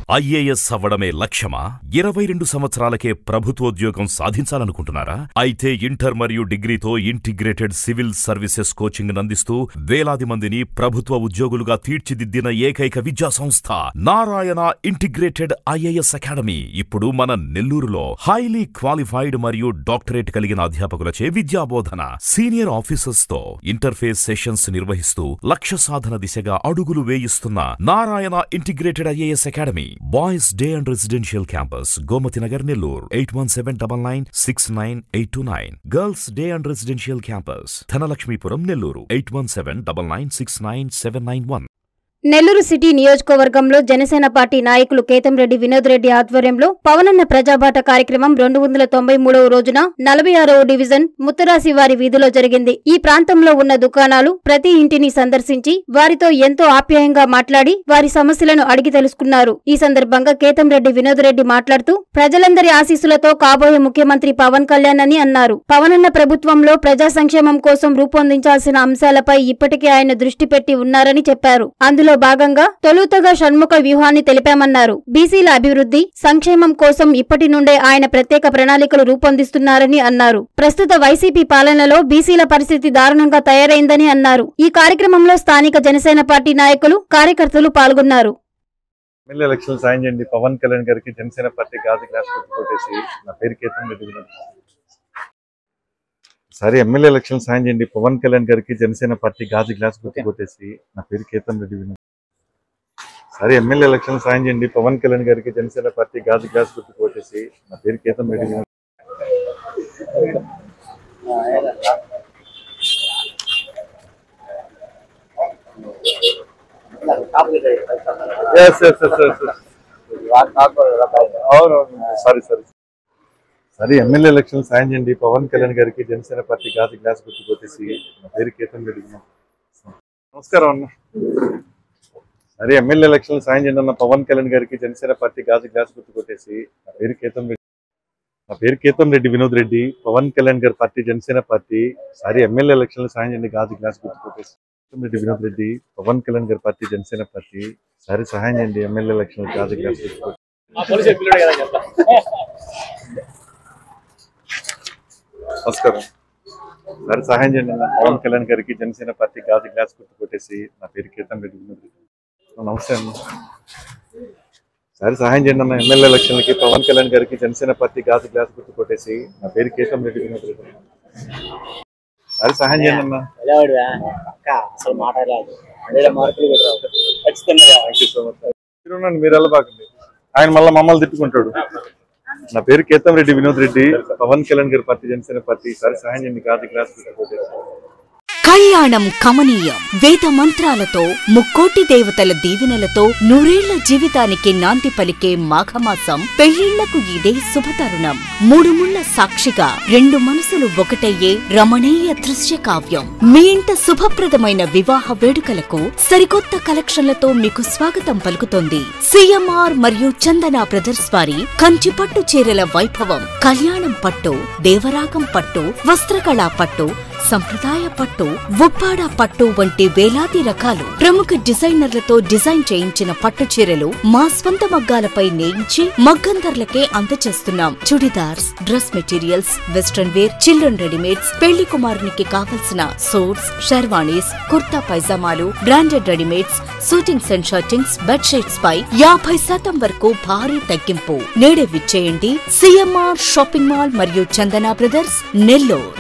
IAS అవ్వడమే లక్ష్యమా ఇరవై రెండు సంవత్సరాలకే ప్రభుత్వోద్యోగం సాధించాలనుకుంటున్నారా అయితే ఇంటర్ మరియు డిగ్రీతో ఇంటిగ్రేటెడ్ సివిల్ సర్వీసెస్ కోచింగ్ అందిస్తూ వేలాది మందిని ప్రభుత్వ ఉద్యోగులుగా తీర్చిదిద్దిన ఏకైక విద్యా సంస్థ నారాయణ ఇంటిగ్రేటెడ్ ఐఏఎస్ అకాడమీ ఇప్పుడు మన నెల్లూరులో హైలీ క్వాలిఫైడ్ మరియు డాక్టరేట్ కలిగిన అధ్యాపకులచే విద్యాబోధన సీనియర్ ఆఫీసర్స్ తో ఇంటర్ఫేస్ సెషన్స్ నిర్వహిస్తూ లక్ష్య సాధన దిశగా అడుగులు వేయిస్తున్న Narayana integrated IAS academy boys day and residential campus Gomathi Nagar Nellore eight one seven double nine six nine eight two nine girls day and residential campus Dhanalakshmipuram Nellore eight one seven double nine six nine seven nine one Nellore city నియోజకవర్గంలో Janasena party నాయకులు కేతంరెడ్డి వినోద్ రెడ్డి ఆధ్వర్యంలో పవనన్న ప్రజాబాట కార్యక్రమం రెండు వందల తొంభై మూడవ రోజున నలభై ఆరవ డివిజన్ ముత్తరాసి వారి వీధిలో జరిగింది ఈ ప్రాంతంలో ఉన్న దుకాణాలు ప్రతి ఇంటిని సందర్శించి వారితో ఎంతో ఆప్యాయంగా మాట్లాడి వారి సమస్యలను అడిగి తెలుసుకున్నారు ఈ సందర్భంగా కేతంరెడ్డి వినోద్ రెడ్డి మాట్లాడుతూ ప్రజలందరి ఆశీస్సులతో కాబోయే ముఖ్యమంత్రి పవన్ కళ్యాణ్ అని అన్నారు పవనన్న ప్రభుత్వంలో ప్రజా సంక్షేమం కోసం రూపొందించాల్సిన అంశాలపై ఇప్పటికే ఆయన దృష్టి పెట్టి ఉన్నారని చెప్పారు అందులో భాగంగా తొలుతగా షణ్ముఖ వ్యూహాన్ని తెలిపామన్నారు బీసీల అభివృద్ధి సంక్షేమం కోసం ఇప్పటి నుండే ఆయన ప్రత్యేక ప్రణాళికలు రూపొందిస్తున్నారని అన్నారు ప్రస్తుత వైసీపీ పాలనలో బీసీల పరిస్థితి దారుణంగా తయారైందని అన్నారు ఈ కార్యక్రమంలో స్థానిక జనసేన పార్టీ నాయకులు కార్యకర్తలు పాల్గొన్నారు ఎమ్మెల్యే ఎలక్షన్ సాయం చేయండి పవన్ కళ్యాణ్ గారికి జనసేన పార్టీ గాజు గ్లాస్ కొట్టి కొట్టేసి నా పేరు కేతం రెడ్డి వినోద్. సరే ఎమ్మెల్యే ఎలక్షన్ సాయం చేయండి పవన్ కళ్యాణ్ గారికి జనసేన పార్టీ గాజు గ్లాస్ కొట్టి కొట్టేసి నా పేరు కేతం రెడ్డి వినోద్. సరే ఎమ్మెల్యే ఎలక్షన్ సాయం చేయండి పవన్ కళ్యాణ్ గారికి జనసేన పార్టీ గాజు గ్లాస్ కొట్టి కొట్టేసి నా పేరు Ketham Reddy Vinod. Yes, yes, yes, yes, yes. అవునవును సారీ సారీ సరే ఎమ్మెల్యే ఎలక్షన్ సాయం చేయండి పవన్ కళ్యాణ్ గారికి జనసేన పార్టీ గాజు గ్లాస్ గుర్తు కొట్టేసి నా పేరు కేతం రెడ్డి వినోద్. నమస్కారం అన్న సరే ఎమ్మెల్యే ఎలక్షన్ సాయం చేయండి అన్న పవన్ కళ్యాణ్ గారికి జనసేన పార్టీ గాజు గ్లాస్ గుర్తు కొట్టేసి నా పేరు కేతం రెడ్డి నా పేరు కేతం రెడ్డి వినోద్ రెడ్డి పవన్ కళ్యాణ్ గారి పార్టీ జనసేన పార్టీ సరే ఎమ్మెల్యే ఎలక్షన్ సాయం చేయండి గాజు గ్లాస్ గుర్తు కొట్టేసి కేతం రెడ్డి వినోద్ రెడ్డి పవన్ కళ్యాణ్ గారి పార్టీ జనసేన పార్టీ సరే సహాయం చేయండి ఎమ్మెల్యే ఎలక్షన్ గాజు గ్లాస్ గుర్తు కొట్టేసి నమస్కారం సార్ సహాయం చేయండి అన్న. పవన్ కళ్యాణ్ గారికి జనసేన పార్టీ గాజు గ్లాస్ గుర్తు కొట్టేసి నా పేరు కేతం రెడ్డి వినోద్ రెడ్డి. నమస్తే అన్న సార్ సహాయం చేయండి అన్న ఎమ్మెల్యే ఎలక్షన్లకి పవన్ కళ్యాణ్ గారికి జనసేన పార్టీ గాజు గ్లాస్ గుర్తు కొట్టేసి నా పేరు కేతం రెడ్డి వినోద్ రెడ్డి సార్ సహాయం చేయండి అన్న పిల్లవాడివా అక్క అసలు మాట్లాడలేదు వేరే మార్కులు కూడా రావు ఖచ్చితంగా థ్యాంక్ యూ సో మచ్ మీరు ఉండండి, మీరు వెళ్ళబాకండి ఆయన మళ్ళీ మమ్మల్ని తిట్టుకుంటాడు నా పేరు కేతం రెడ్డి వినోద్ రెడ్డి పవన్ కళ్యాణ్ గారి పార్టీ జనసేన పార్టీ సార్ సహాయం చేయండి గాజు గ్లాస్ గుర్తు కొట్టేసి కళ్యాణం కమనీయం వేద మంత్రాలతో ముక్కోటి దేవతల దీవెనలతో నూరేళ్ల జీవితానికి నాంది పలికే మాఘమాసం పెళ్లిళ్లకు ఇదే శుభతరుణం మూడు ముళ్ల సాక్షిగా రెండు మనసులు ఒకటయ్యే రమణీయ దృశ్య కావ్యం మీ ఇంట శుభప్రదమైన వివాహ వేడుకలకు సరికొత్త కలెక్షన్లతో మీకు స్వాగతం పలుకుతోంది సిఎంఆర్ మరియు చందన బ్రదర్స్ వారి కంచి పట్టు చీరల వైభవం కళ్యాణం పట్టు దేవరాగం పట్టు వస్త్రకళా పట్టు సంప్రదాయ పట్టు ఉప్పాడ పట్టు వంటి వేలాది రకాలు ప్రముఖ డిజైనర్లతో డిజైన్ చేయించిన పట్టు చీరలు మా స్వంత మగ్గాలపై నేయించి మగ్గం ధరలకే అందచేస్తున్నాం churidars dress materials western wear children readymades పెళ్లి కుమారునికి కావలసిన సూట్స్ షెర్వాణీస్ కుర్తా పైజామాలు branded readymades suitings and shirtings bedsheets పై యాభై శాతం వరకు భారీ తగ్గింపు నేడే విచ్చేయండి సిఎంఆర్ షాపింగ్ మాల్ మరియు చందన బ్రదర్స్ నెల్లూరు